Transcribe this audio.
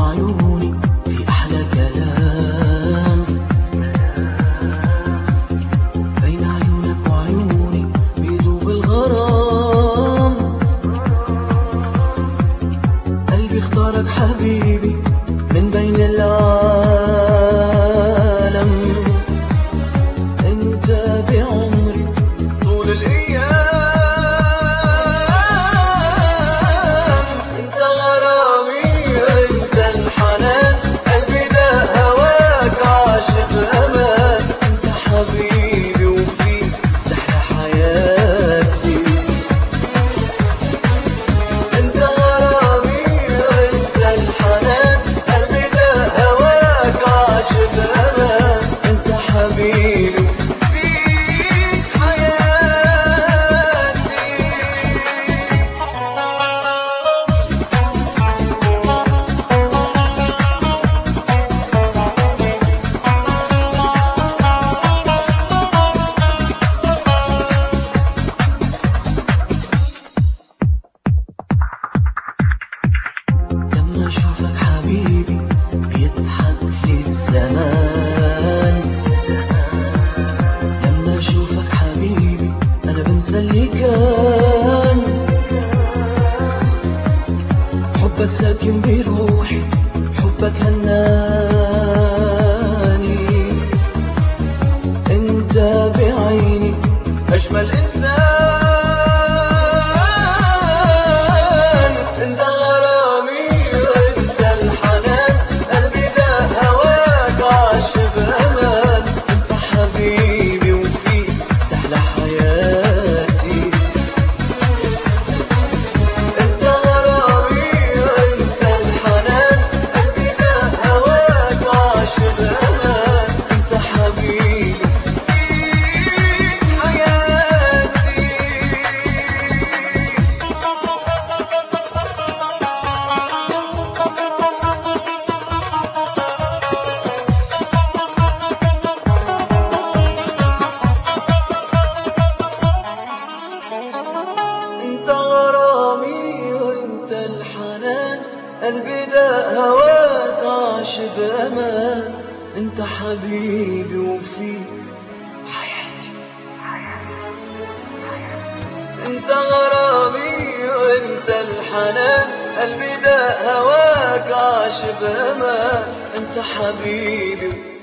وعيوني في أحلى كلام بين عيونك وعيوني بيدوب الغرام قلبي اختارك حبيبي من بين العالم انت بعمري طول الايام انت غرامي انت الحنان قلبي ده هواك عاشق امان انت حبيبي وفيك تحلى حياتي انت غرامي انت الحنان قلبي ده هواك عاشق امان انت حبيبي فيك حياتي لما اشوفك حبيبي بيضحك لي الزمان لما اشوفك حبيبي انا بنسى اللي كان حبك ساكن بروحي حبك هناني انت بعيني اجمل انسان انت غرامي انت الحنان قلبي ده هواك عاشق امان انت حبيبي وفيك تحلى حياتي انت غرامي انت الحنان قلبي ده هواك عاشق امان انت حبيبي فيك حياتي انت غرامي وانت الحنان قلبي ده هواك عاشق امان انت حبيبي وفي حياتي انت غرامي وانت الحنان قلبي ده هواك عاشق امان انت حبيبي